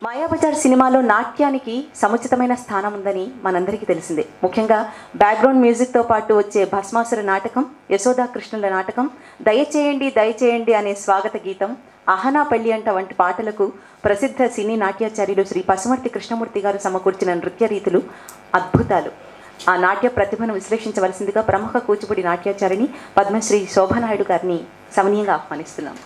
మాయాబజార్ సినిమాలో నాట్యానికి సముచితమైన స్థానం ఉందని మనందరికీ తెలిసిందే ముఖ్యంగా బ్యాక్గ్రౌండ్ మ్యూజిక్తో పాటు వచ్చే భస్మాసుర నాటకం యశోదా కృష్ణుల నాటకం దయచేయండి దయచేయండి అనే స్వాగత గీతం అహనా పెళ్లి అంట వంటి పాటలకు ప్రసిద్ధ సినీ నాట్యాచార్యులు శ్రీ పసుమర్తి కృష్ణమూర్తి గారు సమకూర్చిన నృత్య రీతులు అద్భుతాలు ఆ నాట్య ప్రతిభను విశ్లేషించవలసిందిగా ప్రముఖ కూచిపూడి నాట్యాచారిణి పద్మశ్రీ శోభనాయుడు గారిని సమనీయంగా ఆహ్వానిస్తున్నాం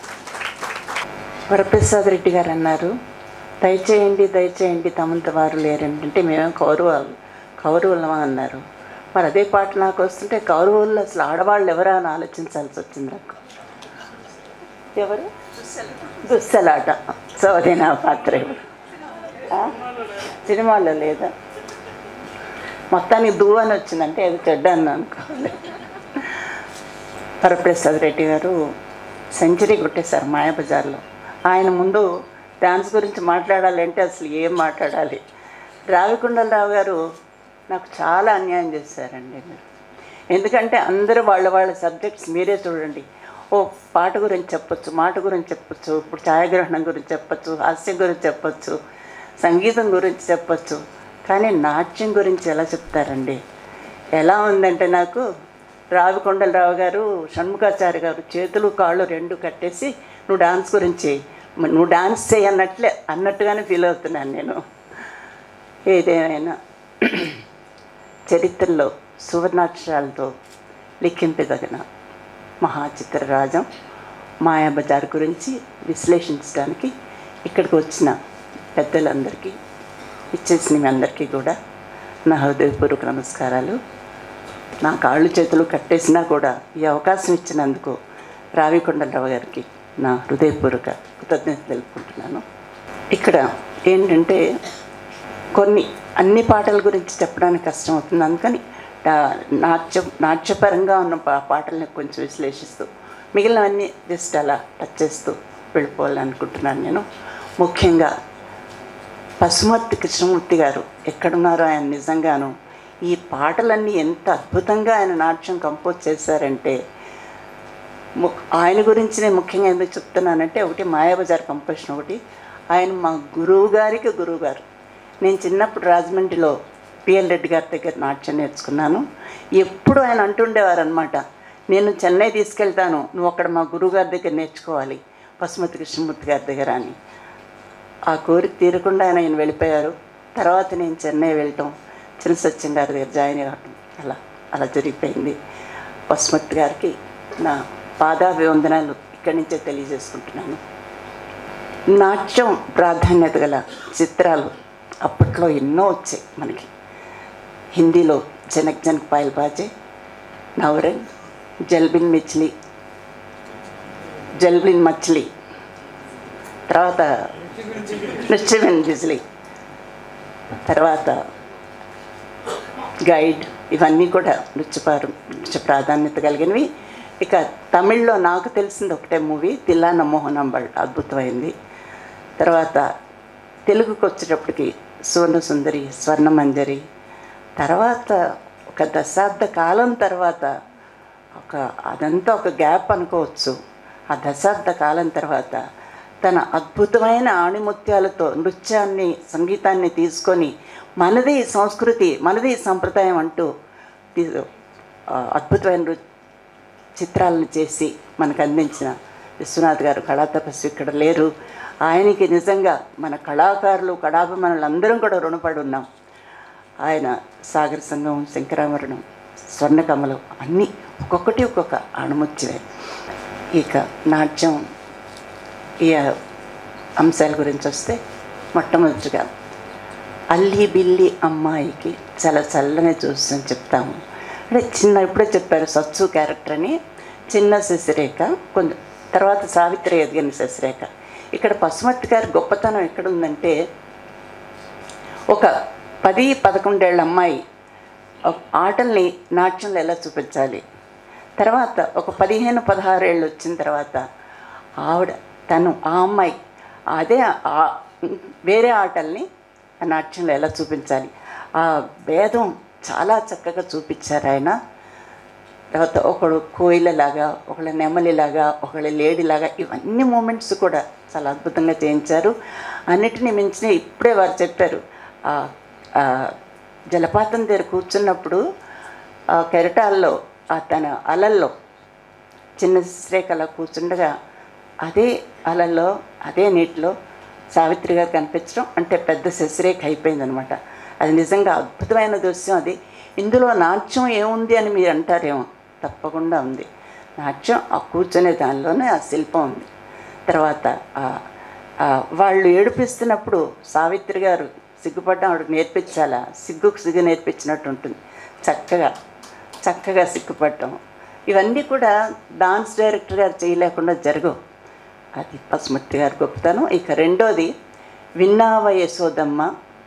వరప్రసాద్ రెడ్డి గారు అన్నారు దయచేయండి దయచేయండి తమంత వారు లేరండి అంటే మేమేం కౌరవాలు కౌరవులమా అన్నారు మరి అదే పాట నాకు వస్తుంటే కౌరవుల్లో అసలు ఆడవాళ్ళు ఎవరా అని ఆలోచించాల్సి వచ్చింది నాకు ఎవరు దుస్సలాట సో అదే నా పాత్ర ఎవరు ఆ? సినిమాలో లేదా మొత్తానికి దువ్వు అని వచ్చిందంటే అది చెడ్డ అని అనుకోవాలి వరప్రసాద్ రెడ్డి గారు సెంచరీ కొట్టేశారు మాయాబజార్లో ఆయన ముందు డాన్స్ గురించి మాట్లాడాలంటే అసలు ఏం మాట్లాడాలి రావికొండలరావు గారు నాకు చాలా అన్యాయం చేశారండి మీరు ఎందుకంటే అందరూ వాళ్ళ వాళ్ళ సబ్జెక్ట్స్ మీరే చూడండి ఓ పాట గురించి చెప్పొచ్చు మాట గురించి చెప్పొచ్చు ఇప్పుడు ఛాయాగ్రహణం గురించి చెప్పొచ్చు హాస్యం గురించి చెప్పొచ్చు సంగీతం గురించి చెప్పొచ్చు కానీ నాట్యం గురించి ఎలా చెప్తారండి ఎలా ఉందంటే నాకు రావికొండలరావు గారు షణ్ముఖాచార్య గారు చేతులు కాళ్ళు రెండు కట్టేసి నువ్వు డాన్స్ గురించి మ- నువ్వు డాన్స్ చేయి అన్నట్లే అన్నట్టుగానే ఫీల్ అవుతున్నాను నేను ఏదేమైనా చరిత్రలో సువర్ణాక్షరాలతో లిఖింపదగిన మహాచిత్రరాజం మాయాబజార్ గురించి విశ్లేషించడానికి ఇక్కడికి వచ్చిన పెద్దలందరికీ ఇచ్చేసిన మీ అందరికీ కూడా నా హృదయపూర్వక నమస్కారాలు నా కాళ్ళు చేతులు కట్టేసినా కూడా ఈ అవకాశం ఇచ్చినందుకు రావికొండలరావు గారికి నా హృదయపూర్వక కృతజ్ఞత తెలుపుకుంటున్నాను ఇక్కడ ఏంటంటే కొన్ని అన్ని పాటల గురించి చెప్పడానికి కష్టం అవుతుంది అందుకని ఆ, నాట్య నాట్యపరంగా ఉన్న పా పాటల్ని కొంచెం విశ్లేషిస్తూ మిగిలినవన్నీ జస్ట్ అలా టచ్ చేస్తూ వెళ్ళిపోవాలనుకుంటున్నాను నేను ముఖ్యంగా పశుమర్తి కృష్ణమూర్తి గారు ఎక్కడున్నారో ఆయన నిజంగాను ఈ పాటలన్నీ ఎంత అద్భుతంగా ఆయన నాట్యం కంపోజ్ చేశారంటే ము- ఆయన గురించి నేను ముఖ్యంగా ఎందుకు చెప్తున్నానంటే ఒకటి మాయాబజార్ కంపోజిషన్ ఒకటి ఆయన మా గురువు గారికి గురువు గారు నేను చిన్నప్పుడు రాజమండ్రిలో పిఎల్ రెడ్డి గారి దగ్గర నాట్యం నేర్చుకున్నాను ఎప్పుడు ఆయన అంటుండేవారు అనమాట నేను చెన్నై తీసుకెళ్తాను నువ్వు అక్కడ మా గురువు గారి దగ్గర నేర్చుకోవాలి పశుమతి కృష్ణమూర్తి గారి దగ్గర అని ఆ కోరిక తీరకుండా ఆయన ఆయన వెళ్ళిపోయారు తర్వాత నేను చెన్నై వెళ్ళటం చిన్న సత్యం గారి దగ్గర జాయిన్ అవ్వటం అలా అలా జరిగిపోయింది పశుమతి గారికి నా పాదాభివందనాలు ఇక్కడి నుంచే తెలియజేసుకుంటున్నాను నాట్యం ప్రాధాన్యత గల చిత్రాలు అప్పట్లో ఎన్నో వచ్చాయి మనకి హిందీలో జనక్ జనక్ పాయల్ బాజే నవరన్ జల్బిన్ మిచ్లీ జల్బిన్ మచ్లీ తర్వాత నృత్యమెన్ బిజ్లీ తర్వాత గైడ్ ఇవన్నీ కూడా నృత్యపారు నృత్య ప్రాధాన్యత కలిగినవి ఇక తమిళ్లో నాకు తెలిసింది ఒకటే మూవీ తిల్లాన మోహనంబల్ అద్భుతమైంది తర్వాత తెలుగుకి వచ్చేటప్పటికి సువర్ణ సుందరి స్వర్ణమంజరి తర్వాత ఒక దశాబ్ద కాలం తర్వాత ఒక అదంతా ఒక గ్యాప్ అనుకోవచ్చు ఆ దశాబ్ద కాలం తర్వాత తన అద్భుతమైన ఆణిముత్యాలతో నృత్యాన్ని సంగీతాన్ని తీసుకొని మనది సంస్కృతి మనది సంప్రదాయం అంటూ తీ- ఆ, అద్భుతమైన నృ- చిత్రాలను చేసి మనకు అందించిన విశ్వనాథ్ గారు కళా తపస్వి ఇక్కడ లేరు ఆయనకి నిజంగా మన కళాకారులు కళాభిమానులు అందరం కూడా రుణపడి ఉన్నాం ఆయన సాగర సంగమం శంకరామరణం స్వర్ణకమలం అన్నీ ఒక్కొక్కటి ఒక్కొక్క అణుముత్యమే ఇక నాట్యం ఈ అంశాల గురించి వస్తే మొట్టమొదటిగా అల్లి బిల్లి అమ్మాయికి చాలా చల్లని చూసి చెప్తాము అంటే చిన్న ఇప్పుడే చెప్పారు సత్సు క్యారెక్టర్ అని చిన్న శశిరేఖ కొంచెం తర్వాత సావిత్రి ఎదిగిన శశిరేఖ ఇక్కడ పశుమతి గారి గొప్పతనం ఎక్కడుందంటే ఒక పది పదకొండేళ్ళ అమ్మాయి ఒక ఆటల్ని నాట్యంలో ఎలా చూపించాలి తర్వాత ఒక పదిహేను పదహారేళ్ళు వచ్చిన తర్వాత ఆవిడ తను ఆ అమ్మాయి అదే ఆ- వేరే ఆటల్ని ఆ నాట్యంలో ఎలా చూపించాలి ఆ భేదం చాలా చక్కగా చూపించారు ఆయన తర్వాత ఒకడు కోయిలలాగా ఒకళ్ళ నెమలిలాగా ఒకళ్ళ లేడీలాగా ఇవన్నీ మూమెంట్స్ కూడా చాలా అద్భుతంగా చేయించారు అన్నిటినీ మించిన ఇప్పుడే వారు చెప్పారు ఆ, ఆ, జలపాతం దగ్గర కూర్చున్నప్పుడు ఆ కెరటాల్లో ఆ తన అలల్లో చిన్న శ్రేఖ అలా కూర్చుండగా అదే అలల్లో అదే నీటిలో సావిత్రి గారు కనిపించడం అంటే పెద్ద శశిరేఖ అయిపోయిందనమాట అది నిజంగా అద్భుతమైన దృశ్యం అది ఇందులో నాట్యం ఏముంది అని మీరు అంటారేమో తప్పకుండా ఉంది నాట్యం ఆ కూర్చునే దానిలోనే ఆ శిల్పం ఉంది తర్వాత ఆ- ఆ వాళ్ళు ఏడిపిస్తున్నప్పుడు సావిత్రి గారు సిగ్గుపడ్డం ఆవిడకి నేర్పించాలా సిగ్గుకు సిగ్గు నేర్పించినట్టు ఉంటుంది చక్కగా చక్కగా సిగ్గుపడటం ఇవన్నీ కూడా డాన్స్ డైరెక్టర్ గారు చేయలేకుండా జరగవు అది పసుమట్టి గారు గొప్పతనం ఇక రెండోది విన్నావ యశోదమ్మ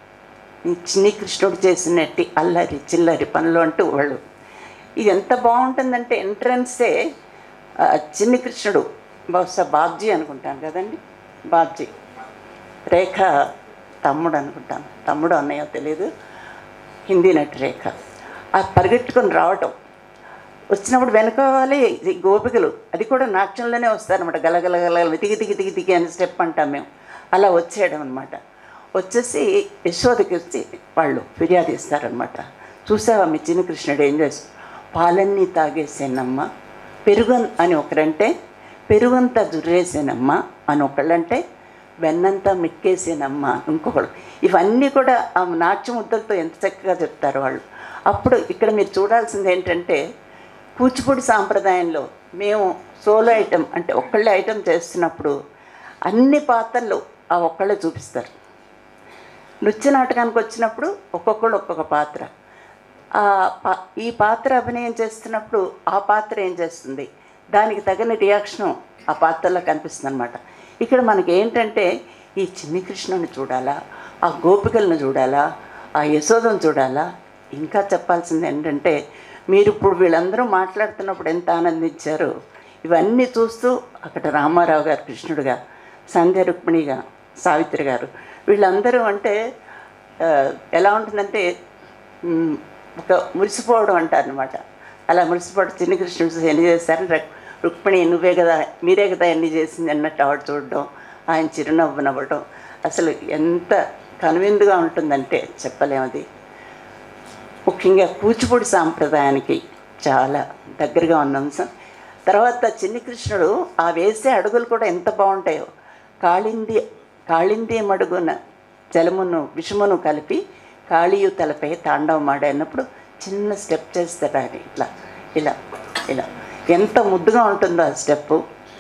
ఈ చిన్ని కృష్ణుడు చేసినట్టి అల్లరి చిల్లరి పనులు అంటూ వాళ్ళు ఇది ఎంత బాగుంటుందంటే ఎంట్రన్సే ఆ, చిన్ని కృష్ణుడు బహుశా బాబ్జీ అనుకుంటాను కదండి బాబ్జీ రేఖ తమ్ముడు అనుకుంటాను తమ్ముడు అన్నయ్యో తెలియదు హిందీ నటి రేఖ ఆ పరిగెట్టుకొని రావటం వచ్చినప్పుడు వెనకాలే ఈ గోపికలు అది కూడా నాట్యంలోనే వస్తారనమాట గలగల గలగల తిగి తిగి తిగి తిగి అని స్టెప్ అంటాం మేము అలా వచ్చేయడం అనమాట వచ్చేసి యశోదకి వచ్చి వాళ్ళు ఫిర్యాదు ఇస్తారనమాట చూసావా మీ చిన్న కృష్ణుడు ఏం చేసి పాలన్నీ తాగేసేనమ్మ పెరుగన్ అని ఒకరంటే పెరుగంతా జుర్రేసేనమ్మ అని ఒకళ్ళంటే వెన్నంతా మిక్కేసేనమ్మ ఇంకొకడు ఇవన్నీ కూడా ఆ నాట్య ముద్దలతో ఎంత చక్కగా చెప్తారు వాళ్ళు అప్పుడు ఇక్కడ మీరు చూడాల్సింది ఏంటంటే కూచిపూడి సాంప్రదాయంలో మేము సోలో ఐటెం అంటే ఒక్కళ్ళే ఐటెం చేస్తున్నప్పుడు అన్ని పాత్రలు ఆ ఒక్కళ్ళే చూపిస్తారు నృత్య నాటకానికి వచ్చినప్పుడు ఒక్కొక్కళ్ళు ఒక్కొక్క పాత్ర ఆ పా- ఈ పాత్ర అభినయం చేస్తున్నప్పుడు ఆ పాత్ర ఏం చేస్తుంది దానికి తగిన రియాక్షను ఆ పాత్రలో కనిపిస్తుంది అనమాట ఇక్కడ మనకి ఏంటంటే ఈ చిన్ని కృష్ణుని చూడాలా ఆ గోపికలను చూడాలా ఆ యశోదను చూడాలా ఇంకా చెప్పాల్సింది ఏంటంటే మీరు ఇప్పుడు వీళ్ళందరూ మాట్లాడుతున్నప్పుడు ఎంత ఆనందించారో ఇవన్నీ చూస్తూ అక్కడ రామారావు గారు కృష్ణుడుగా సంధ్య రుక్మిణిగా సావిత్రి గారు వీళ్ళందరూ అంటే ఆ, ఎలా ఉంటుందంటే మ్, ఒక మురిసిపోవడం అంటారనమాట అలా మురిసిపోవడం చిన్న కృష్ణుడు ఎన్ని చేశారని రుక్- రుక్మిణి నువ్వే కదా మీరే కదా ఎన్ని చేసింది అన్నట్టు ఆవిడ చూడడం ఆయన చిరునవ్వు నవ్వడం అసలు ఎంత కనువిందుగా ఉంటుందంటే చెప్పలేము అది ముఖ్యంగా కూచిపూడి సాంప్రదాయానికి చాలా దగ్గరగా ఉన్న అంశం తర్వాత చిన్ని కృష్ణుడు ఆ వేసే అడుగులు కూడా ఎంత బాగుంటాయో కాళింది కాళింది మడుగున జలమును విషమును కలిపి కాళీయు తలపై తాండవమాడే అన్నప్పుడు చిన్న స్టెప్ చేస్తాడు ఆయన ఇట్లా ఇలా ఇలా ఎంత ముద్దుగా ఉంటుందో ఆ స్టెప్పు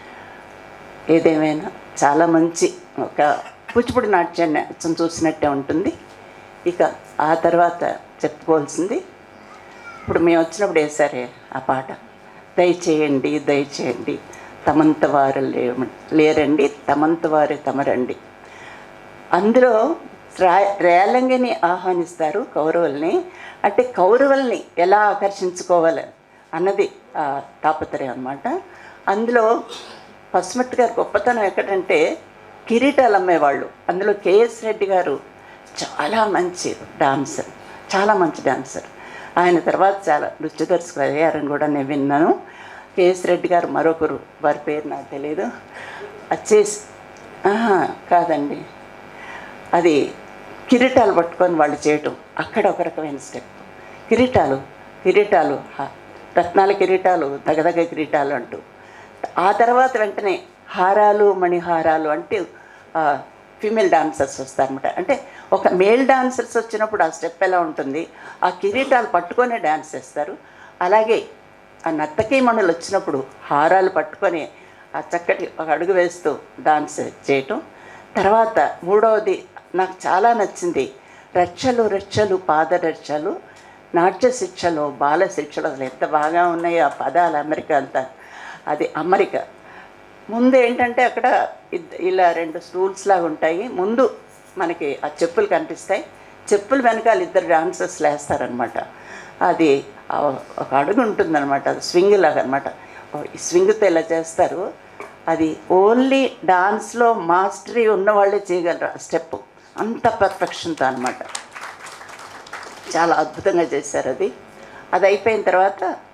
ఏదేమైనా చాలా మంచి ఒక కూచిపూడి నాట్యాన్ని అచ్చం చూసినట్టే ఉంటుంది ఇక ఆ తర్వాత చెప్పుకోవాల్సింది ఇప్పుడు మేము వచ్చినప్పుడు వేసారే ఆ పాట దయచేయండి దయచేయండి తమంత వారు లేవ లేరండి తమంత వారే తమరండి అందులో రా రేలంగిని ఆహ్వానిస్తారు కౌరవుల్ని అంటే కౌరవుల్ని ఎలా ఆకర్షించుకోవాలి అన్నది ఆ తాపత్రయం అన్నమాట అందులో పసుమట్టి గారి గొప్పతనం ఎక్కడంటే కిరీటాలు అమ్మేవాళ్ళు అందులో కేఎస్ రెడ్డి గారు చాలా మంచి డాన్సర్ చాలా మంచి డాన్సర్ ఆయన తర్వాత చాలా నృత్య దర్శకులు అయ్యారని కూడా నేను విన్నాను కేఎస్ రెడ్డి గారు మరొకరు వారి పేరు నాకు తెలియదు వచ్చేసి ఆహా, కాదండి అది కిరీటాలు పట్టుకొని వాళ్ళు చేయటం అక్కడ ఒక రకమైన స్టెప్ కిరీటాలు కిరీటాలు హ- రత్నాల కిరీటాలు దగదగ కిరీటాలు అంటూ ఆ తర్వాత వెంటనే హారాలు మణిహారాలు అంటే ఫీమేల్ డాన్సర్స్ వస్తారనమాట అంటే ఒక మేల్ డాన్సర్స్ వచ్చినప్పుడు ఆ స్టెప్ ఎలా ఉంటుంది ఆ కిరీటాలు పట్టుకొనే డాన్స్ చేస్తారు అలాగే ఆ నర్తకీ మణులు వచ్చినప్పుడు హారాలు పట్టుకొని ఆ చక్కటి ఒక అడుగు వేస్తూ డాన్స్ చేయటం తర్వాత మూడవది నాకు చాలా నచ్చింది రక్షలు రక్షలు పాదరక్షలు నాట్య శిక్షలు బాల శిక్షలు అసలు ఎంత బాగా ఉన్నాయి ఆ పదాలు అమెరికా అంతా అది అమెరికా ముందు ఏంటంటే అక్కడ ఇద్- ఇలా రెండు స్టూల్స్ లాగా ఉంటాయి ముందు మనకి ఆ చెప్పులు కనిపిస్తాయి చెప్పులు వెనకాల ఇద్దరు డాన్సర్స్ లేస్తారనమాట అది ఆ ఒక అడుగు ఉంటుందన్నమాట అది స్వింగ్ లాగా అనమాట ఈ స్వింగ్తో ఇలా చేస్తారు అది ఓన్లీ డాన్స్లో మాస్టరీ ఉన్న వాళ్ళే చేయగలరు ఆ స్టెప్ అంత పర్ఫెక్షన్తో అనమాట చాలా అద్భుతంగా చేశారు అది అది అయిపోయిన తర్వాత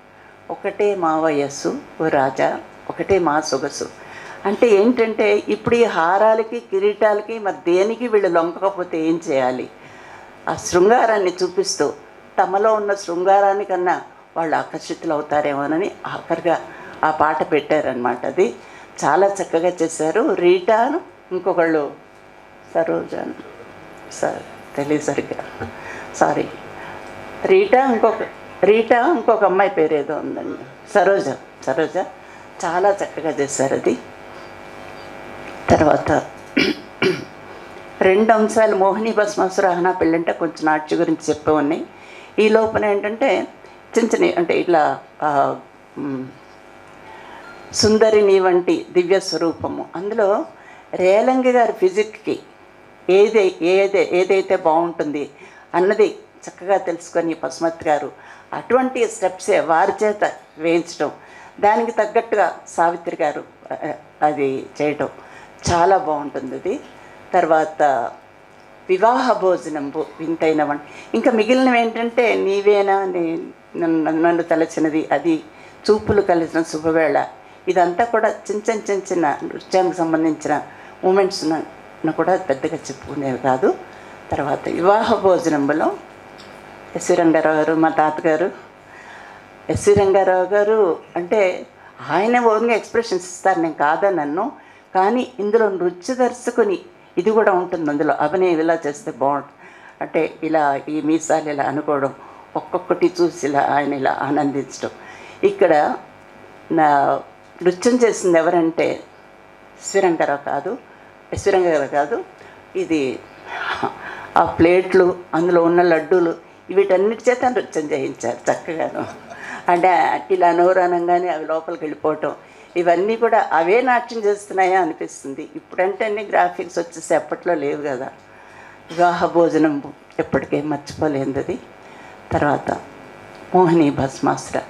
ఒకటే మా వయస్సు ఓ రాజా ఒకటే మా సొగసు అంటే ఏంటంటే ఇప్పుడు ఈ హారాలకి కిరీటాలకి మరి దేనికి వీళ్ళు లొంకకపోతే ఏం చేయాలి ఆ శృంగారాన్ని చూపిస్తూ తమలో ఉన్న శృంగారానికన్నా వాళ్ళు ఆకర్షితులు అవుతారేమోనని ఆఖరిగా ఆ పాట పెట్టారనమాట అది చాలా చక్కగా చేశారు రీటాను ఇంకొకళ్ళు సరోజాను సార్ తెలియదు సరిగ్గా సారీ రీటా ఇంకొక రీటా ఇంకొక అమ్మాయి పేరు ఏదో ఉందండి సరోజ సరోజ చాలా చక్కగా చేశారు అది తర్వాత రెండు అంశాలు మోహిని భస్మాసురాహన పెళ్ళంటే కొంచెం నాట్య గురించి చెప్పే ఉన్నాయి ఈ లోపల ఏంటంటే చిన్న చిన్న అంటే ఇట్లా ఆ, మ్, సుందరిని వంటి దివ్య స్వరూపము అందులో రేలంగి గారి ఫిజిక్కి ఏది ఏది ఏదైతే బాగుంటుంది అన్నది చక్కగా తెలుసుకొని పసుమతి గారు అటువంటి స్టెప్సే వారి చేత వేయించడం దానికి తగ్గట్టుగా సావిత్రి గారు ఆ, అది చేయటం చాలా బాగుంటుంది అది తర్వాత వివాహ భోజనంబు వింతైన వంట ఇంకా మిగిలినవి ఏంటంటే నీవేనా నే- నన్ను నన్ను తలచినది అది చూపులు కలిసిన శుభవేళ ఇదంతా కూడా చిన్న చిన్న చిన్న చిన్న నృత్యానికి సంబంధించిన మూమెంట్స్ కూడా పెద్దగా చెప్పుకునేవి కాదు తర్వాత వివాహ భోజనంలో ఎస్వి రంగారావు గారు మా తాతగారు ఎస్వి రంగారావు గారు అంటే ఆయన ఓన్గా ఎక్స్ప్రెషన్స్ ఇస్తారు నేను కాదనన్ను కానీ ఇందులో నృత్య దర్శకుని ఇది కూడా ఉంటుంది అందులో అభినయం ఇలా చేస్తే బాగుంటుంది అంటే ఇలా ఈ మీసాలు ఇలా అనుకోవడం ఒక్కొక్కటి చూసి ఇలా ఆయన ఇలా ఆనందించడం ఇక్కడ నా నృత్యం చేసింది ఎవరంటే ఎస్విరంగారావు కాదు ఎస్విరంగారావు కాదు ఇది ఆ ప్లేట్లు అందులో ఉన్న లడ్డూలు వీటన్నిటి చేత నృత్యం చేయించారు చక్కగాను అంటే ఇలా నోరు అనగానే అవి లోపలికి వెళ్ళిపోవటం ఇవన్నీ కూడా అవే నాట్యం చేస్తున్నాయా అనిపిస్తుంది ఇప్పుడంటే అన్ని గ్రాఫిక్స్ వచ్చేసి అప్పట్లో లేవు కదా వివాహ భోజనం ఎప్పటికీ మర్చిపోలేనిది అది. తర్వాత మోహిని భస్మాసుర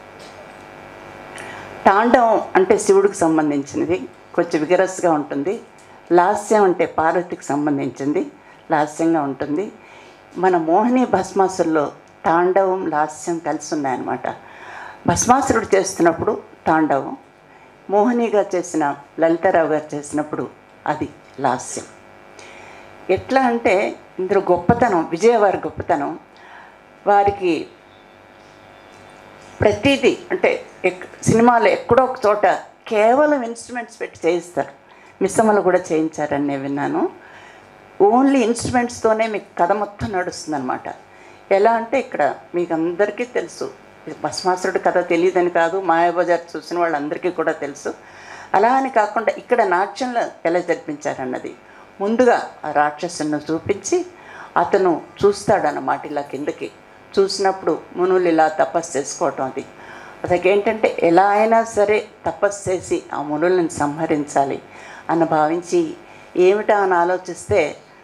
తాండవం అంటే శివుడికి సంబంధించినది కొంచెం విగరస్గా ఉంటుంది లాస్యం అంటే పార్వతికి సంబంధించింది లాస్యంగా ఉంటుంది మన మోహిని భస్మాసురులో తాండవం లాస్యం కలిసి ఉన్నాయన్నమాట భస్మాసురుడు చేస్తున్నప్పుడు తాండవం మోహినిగా చేసిన లలితారావు గారు చేసినప్పుడు అది లాస్యం ఎట్లా అంటే ఇందులో గొప్పతనం విజయవారి గొప్పతనం వారికి ప్రతిదీ అంటే ఎక్ సినిమాలో ఎక్కడో ఒక చోట కేవలం ఇన్స్ట్రుమెంట్స్ పెట్టి చేయిస్తారు మిస్సమ్మలు కూడా చేయించారని నేను విన్నాను ఓన్లీ ఇన్స్ట్రుమెంట్స్తోనే మీకు కథ మొత్తం నడుస్తుందన్నమాట ఎలా అంటే ఇక్కడ మీకు అందరికీ తెలుసు ఇది భస్మాసురుడి కథ తెలియదని కాదు మాయాబజార్ చూసిన వాళ్ళందరికీ కూడా తెలుసు అలా అని కాకుండా ఇక్కడ నాట్యంలో ఎలా జరిపించారన్నది ముందుగా ఆ రాక్షసుని చూపించి అతను చూస్తాడన్నమాట ఇలా కిందకి చూసినప్పుడు మునులు ఇలా తపస్సు చేసుకోవటం అది అతనికి ఏంటంటే ఎలా అయినా సరే తపస్సు చేసి ఆ మునులను సంహరించాలి అని భావించి ఏమిటా అని ఆలోచిస్తే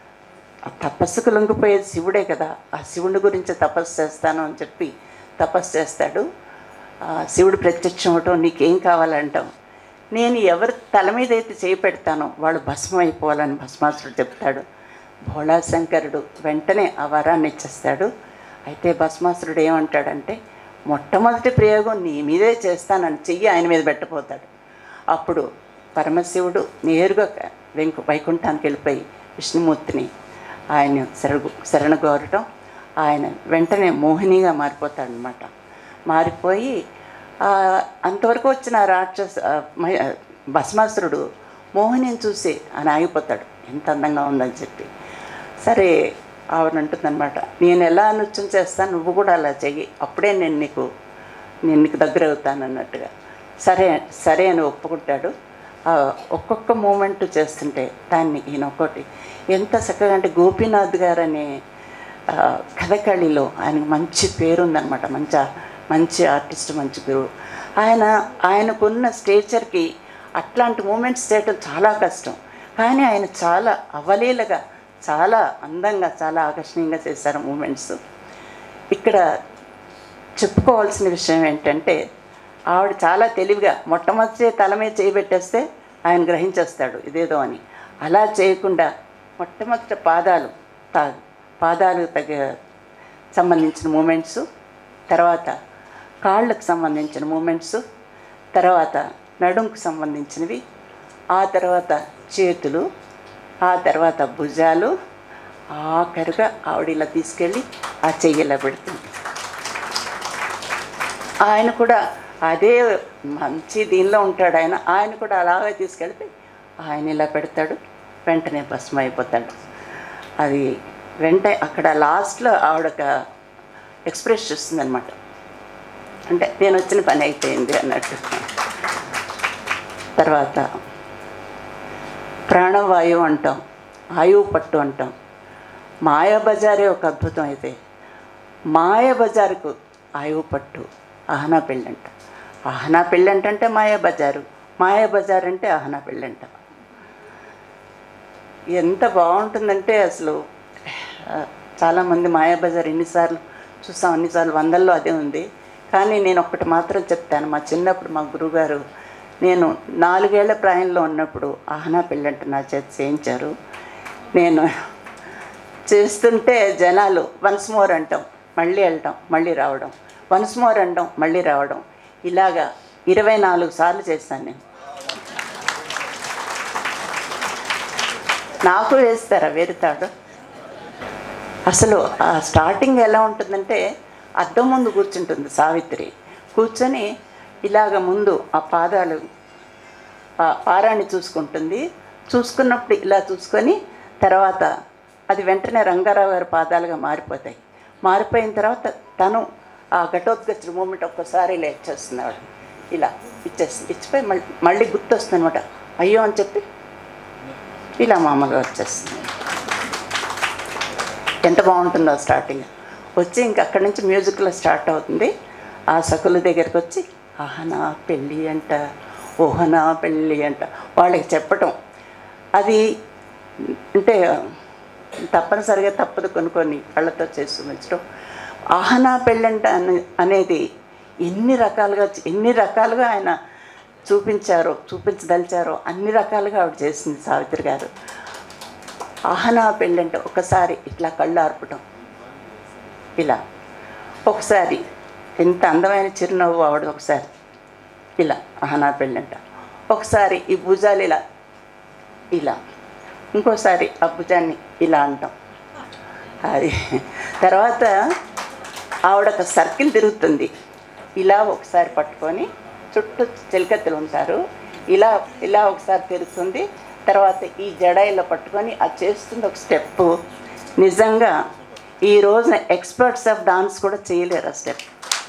ఆ తపస్సుకు లొంగిపోయేది శివుడే కదా ఆ శివుడి గురించి తపస్సు చేస్తాను అని చెప్పి తపస్సు చేస్తాడు ఆ శివుడు ప్రత్యక్షం అవటం నీకేం కావాలంటాం నేను ఎవరి తల మీద అయితే చేయి పెడతానో వాళ్ళు భస్మం అయిపోవాలని భస్మాసురుడు చెప్తాడు భోళాశంకరుడు వెంటనే ఆ వరాన్ని ఇచ్చేస్తాడు అయితే భస్మాసురుడు ఏమంటాడంటే మొట్టమొదటి ప్రయోగం నీ మీదే చేస్తానని చెయ్యి ఆయన మీద పెట్టపోతాడు అప్పుడు పరమశివుడు నేరుగా వెంకు వైకుంఠానికి వెళ్ళిపోయి విష్ణుమూర్తిని ఆయన శరణు శరణ కోరటం ఆయన వెంటనే మోహినిగా మారిపోతాడనమాట మారిపోయి ఆ, అంతవరకు వచ్చిన రాక్షస ఆ, మహి- ఆ, భస్మాసురుడు మోహినిని చూసి ఆయన ఆగిపోతాడు ఎంత అందంగా ఉందని చెప్పి సరే ఆవిడ అంటుందన్నమాట నేను ఎలా నృత్యం చేస్తాను నువ్వు కూడా అలా చెయ్యి అప్పుడే నేను నీకు నేను నీకు దగ్గర అవుతాను అన్నట్టుగా సరే సరే అని ఒప్పుకుంటాడు ఆ ఒక్కొక్క మూమెంట్ చేస్తుంటే దాన్ని ఈయన ఒక్కొక్కటి ఎంత చక్కగా అంటే గోపీనాథ్ గారు అనే ఆ, కథకళిలో ఆయనకు మంచి పేరుందనమాట మంచి ఆ- మంచి ఆర్టిస్ట్ మంచి గురువు ఆయన ఆయనకున్న స్టేచర్కి అట్లాంటి మూమెంట్స్ చేయటం చాలా కష్టం కానీ ఆయన చాలా అవలీలగా చాలా అందంగా చాలా ఆకర్షణీయంగా చేశారు మూమెంట్స్ ఇక్కడ చెప్పుకోవాల్సిన విషయం ఏంటంటే ఆవిడ చాలా తెలివిగా మొట్టమొదటి తల మీద చేయబెట్టేస్తే ఆయన గ్రహించేస్తాడు ఇదేదో అని అలా చేయకుండా మొట్టమొదటి పాదాలు తా పాదాలు తగ్గ సంబంధించిన మూమెంట్స్ తర్వాత కాళ్ళకు సంబంధించిన మూమెంట్స్ తర్వాత నడుంకు సంబంధించినవి ఆ తర్వాత చేతులు ఆ తర్వాత భుజాలు ఆఖరుగా ఆవిడ ఇలా తీసుకెళ్ళి ఆ చెయ్యిలా పెడుతుంది ఆయన కూడా అదే మంచి దీనిలో ఉంటాడు ఆయన ఆయన కూడా అలాగే తీసుకెళ్తే ఆయన ఇలా పెడతాడు వెంటనే భస్మం అయిపోతాడు అది వెంట అక్కడ లాస్ట్లో ఆవిడ ఒక ఎక్స్ప్రెస్ చూస్తుందన్నమాట అంటే నేను వచ్చిన పని అయిపోయింది అన్నట్టు తర్వాత ప్రాణవాయువు అంటాం ఆయువు పట్టు అంటాం మాయాబజారే ఒక అద్భుతం అయితే మాయాబజారుకు ఆయువు పట్టు ఆహనా పెళ్ళంట ఆహనా పెళ్ళంట అంటే మాయాబజారు మాయాబజార్ అంటే ఆహనా పెళ్ళంట ఎంత బాగుంటుందంటే అసలు ఆ, చాలామంది మాయాబజార్ ఎన్నిసార్లు చూసాం అన్నిసార్లు వందల్లో అదే ఉంది కానీ నేను ఒక్కటి మాత్రం చెప్తాను మా చిన్నప్పుడు మా గురుగారు నేను నాలుగేళ్ల ప్రాయంలో ఉన్నప్పుడు ఆహనా పెళ్ళంట నా చేతి చేయించారు నేను చేస్తుంటే జనాలు వన్స్ మోర్ అంటాం మళ్ళీ వెళ్ళటం మళ్ళీ రావడం వన్స్ మోర్ అంటాం మళ్ళీ రావడం ఇలాగా ఇరవై నాలుగు సార్లు చేశాను నేను నాకు వేస్తారా వేరుతాడు అసలు ఆ స్టార్టింగ్ ఎలా ఉంటుందంటే అద్దం ముందు కూర్చుంటుంది సావిత్రి కూర్చొని ఇలాగ ముందు ఆ పాదాలు పా- పారాన్ని చూసుకుంటుంది చూసుకున్నప్పుడు ఇలా చూసుకొని తర్వాత అది వెంటనే రంగారావు గారి పాదాలుగా మారిపోతాయి మారిపోయిన తర్వాత తను ఆ ఘటోత్కచుడు మూమెంట్ ఒక్కసారి ఇలా ఇచ్చేస్తుంది ఆవిడ ఇలా ఇచ్చేస్తుంది ఇచ్చిపోయి మళ్ళీ మళ్ళీ గుర్తొస్తుంది అనమాట అయ్యో అని చెప్పి ఇలా మామూలుగా వచ్చేస్తుంది ఎంత బాగుంటుందో స్టార్టింగ్ వచ్చి ఇంక అక్కడి నుంచి మ్యూజిక్లో స్టార్ట్ అవుతుంది ఆ సకుల దగ్గరికి వచ్చి ఆహనా పెళ్ళి అంట ఓహనా పెళ్ళి అంట వాళ్ళకి చెప్పటం అది అంటే తప్పనిసరిగా తప్పదు కొన్ని కొన్ని కళ్ళతో చేసి చూపించడం ఆహనా పెళ్ళంట అనే అనేది ఎన్ని రకాలుగా ఎన్ని రకాలుగా ఆయన చూపించారో చూపించదలిచారో అన్ని రకాలుగా ఆవిడ చేసింది సావిత్రి గారు ఆహనా పెళ్ళంటే ఒకసారి ఇట్లా కళ్ళు ఆర్పటం ఇలా ఒకసారి ఎంత అందమైన చిరునవ్వు ఆవిడ ఒకసారి ఇలా ఆహనా పెళ్ళంట ఒకసారి ఈ భుజాలు ఇలా ఇలా ఇంకోసారి ఆ భుజాన్ని ఇలా అంటాం అది తర్వాత ఆవిడ ఒక సర్కిల్ తిరుగుతుంది ఇలా ఒకసారి పట్టుకొని చుట్టూ చిలకత్తలు ఉంటారు ఇలా ఇలా ఒకసారి తిరుగుతుంది తర్వాత ఈ జడ ఇలా పట్టుకొని అది చేస్తుంది ఒక స్టెప్ నిజంగా ఈ రోజున ఎక్స్పర్ట్స్ ఆఫ్ డాన్స్ కూడా చేయలేరు ఆ స్టెప్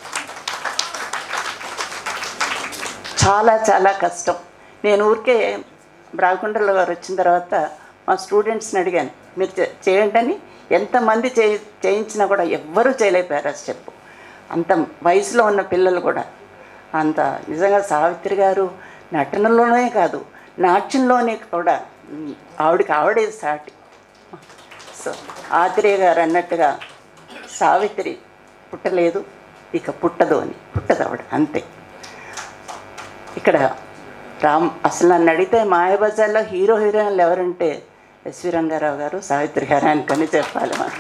చాలా చాలా కష్టం నేను ఊరికే బ్రాగుండలో గారు వచ్చిన తర్వాత మా స్టూడెంట్స్ని అడిగాను మీరు చే- చేయండి అని ఎంతమంది చే చేయించినా కూడా ఎవ్వరూ చేయలేకపోయారు ఆ స్టెప్ అంత వయసులో ఉన్న పిల్లలు కూడా అంత నిజంగా సావిత్రి గారు నటనలోనే కాదు నాట్యంలోనే కూడా ఉమ్, ఆవిడకి ఆవిడే సాటి సో ఆత్రేయ గారు అన్నట్టుగా సావిత్రి పుట్టలేదు ఇక పుట్టదు అని పుట్టదు ఆవిడ అంతే ఇక్కడ రామ్ అసలు నన్ను అడిగితే మాయాబజార్లో హీరో హీరోయిన్లు ఎవరంటే ఎస్వి రంగారావు గారు సావిత్రి గారు అనుకొని చెప్పాలి మనం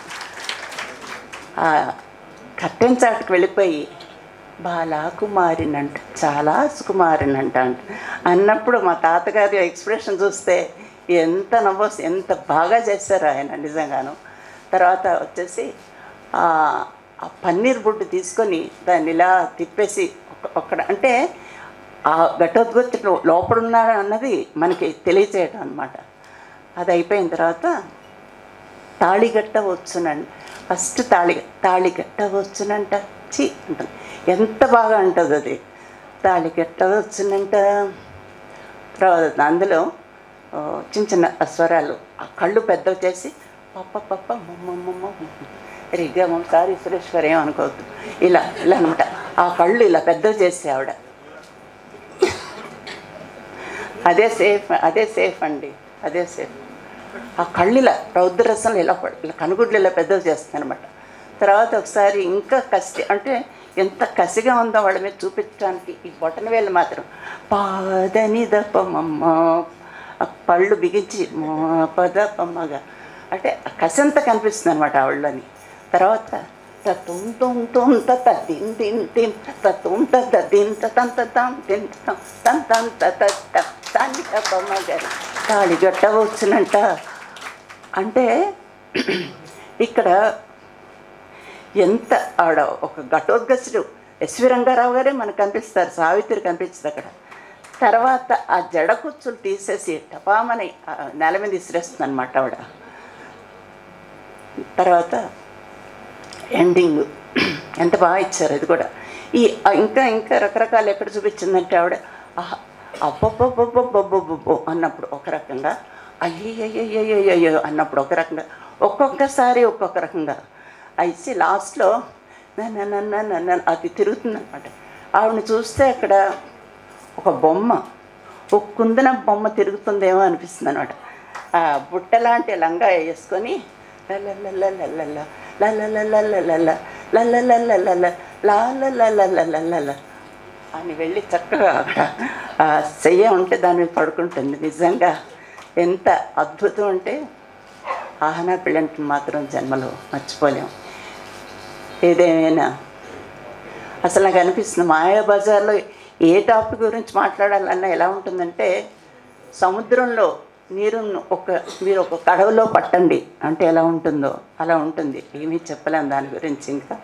ఆ కట్టెన్ చాటుకు వెళ్ళిపోయి బాలా కుమారినంట చాలా సుకుమారినంట అంట అన్నప్పుడు మా తాతగారి ఎక్స్ప్రెషన్ చూస్తే ఎంత నవ్వొస్ ఎంత బాగా చేశారు ఆయన నిజంగాను తర్వాత వచ్చేసి ఆ ఆ పన్నీర్ బుడ్డు తీసుకొని దాన్ని ఇలా తిప్పేసి ఒక- ఒక్కడ అంటే ఆ ఘటోద్గతిలో లోపల ఉన్నాడు అన్నది మనకి తెలియచేయటం అనమాట అది అయిపోయిన తర్వాత తాళిగట్ట వచ్చునండి ఫస్ట్ తాళి తాళిగట్ట వచ్చునంట చి అంటుంది ఎంత బాగా అంటుంది అది తాళిగట్ట వచ్చునంట తర్వాత అందులో ఆ, చిన్న చిన్న స్వరాలు ఆ కళ్ళు పెద్దవి చేసి పప్ప పప్ప మమ్మమ్మ రిగ్గా ఒకసారి సురేశ్వర్ ఏమనుకోవద్దు ఇలా ఇలా అనమాట ఆ కళ్ళు ఇలా పెద్దవి చేసి ఆవిడ అదే సేఫ్ అదే సేఫ్ అండి అదే సేఫ్ ఆ కళ్ళు ఇలా రౌద్రరసం ఇలా పడ- ఇలా కనుగుడ్లు ఇలా పెద్దవి చేస్తాయి అనమాట తర్వాత ఒకసారి ఇంకా కసి అంటే ఎంత కసిగా ఉందో వాళ్ళ మీద చూపించడానికి ఈ బొటన వేలు మాత్రం పాదని దప్పమమ్మ ఆ పళ్ళు బిగించి పదపమ్మగా అంటే ఆ కసి అంతా కనిపిస్తుంది అనమాట ఆవిడని తర్వాత తతుం తుం తుం తత దిన్ దిన్ దిన్ తతుం తత దిన్ తతం తతం దిన్ తతం తం తం తత తాని తపమ్మ గారు తాళి గట్టవచ్చునంట అంటే ఇక్కడ ఎంత ఆడ ఒక ఘటోద్గసుడు ఎస్వి రంగారావు గారే మనకు కనిపిస్తారు సావిత్రి కనిపిస్తుంది అక్కడ తర్వాత ఆ జడ కుచ్చులు తీసేసి టపామని ఆ నేల మీద ఇసిరేస్తుంది అనమాట ఆవిడ తర్వాత ఎండింగ్ ఎంత బాగా ఇచ్చారు అది కూడా ఈ ఆ ఇంకా ఇంకా రకరకాలు ఎక్కడ చూపించిందంటే ఆవిడ ఆహ్, అబ్బబ్బబ్బబ్బబ్బబ్బబ్బో అన్నప్పుడు ఒక రకంగా అయ్యయ్యయ్యయ్యయ్యో అన్నప్పుడు ఒక రకంగా ఒక్కొక్కసారి ఒక్కొక్క రకంగా అయితే లాస్ట్లో నన్ను అది తిరుగుతుంది అనమాట ఆవిడని చూస్తే అక్కడ ఒక బొమ్మ ఒక కుందన బొమ్మ తిరుగుతుందేమో అనిపిస్తుంది అనమాట ఆ బుట్ట లాంటి లంగా వేసుకొని లల్లల్లల్లల్లల్ల, లల్లల్లల్లల్లల్ల, లల్లల్లల్లల్లల్ల, లాలల్లల్లల్లల్లల్ల అని వెళ్ళి చక్కగా అక్కడ ఆ చెయ్య ఉంటే దాని మీద పడుకుంటుంది నిజంగా ఎంత అద్భుతం అంటే ఆహనా పిల్లంటిని మాత్రం జన్మలో మర్చిపోలేం ఏదేమైనా అసలు నాకు అనిపిస్తుంది మాయాబజార్లో ఏ టాపిక్ గురించి మాట్లాడాలన్నా ఎలా ఉంటుందంటే సముద్రంలో నీరును ఒక మీరు ఒక కడవలో పట్టండి అంటే ఎలా ఉంటుందో అలా ఉంటుంది ఏమీ చెప్పలేం దాని గురించి ఇంకా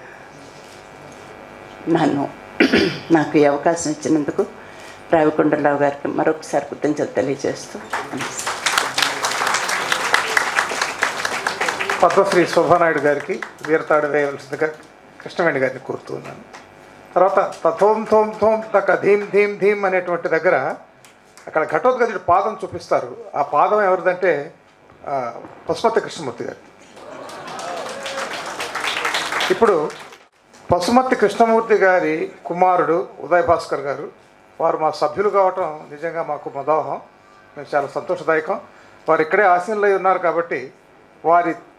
నన్ను నాకు ఈ అవకాశం ఇచ్చినందుకు రావికొండరావు గారికి మరొకసారి కృతజ్ఞత తెలియజేస్తూ నమస్తే పద్మశ్రీ శోభానాయుడు గారికి వీరతాడు వేయవలసిందిగా కృష్ణవేణి గారిని కోరుతూ ఉన్నాను తర్వాత తథోం థోం థోం తక ధీం ధీం ధీం అనేటువంటి దగ్గర అక్కడ ఘటోద్గజుడు పాదం చూపిస్తారు ఆ పాదం ఎవరిదంటే ఆ, పశుపతి కృష్ణమూర్తి గారు ఇప్పుడు పశుమతి కృష్ణమూర్తి గారి కుమారుడు ఉదయ్ భాస్కర్ గారు వారు మా సభ్యులు కావటం నిజంగా మాకు మదోహం మేము చాలా సంతోషదాయకం వారు ఇక్కడే ఆశీనులై ఉన్నారు కాబట్టి వారి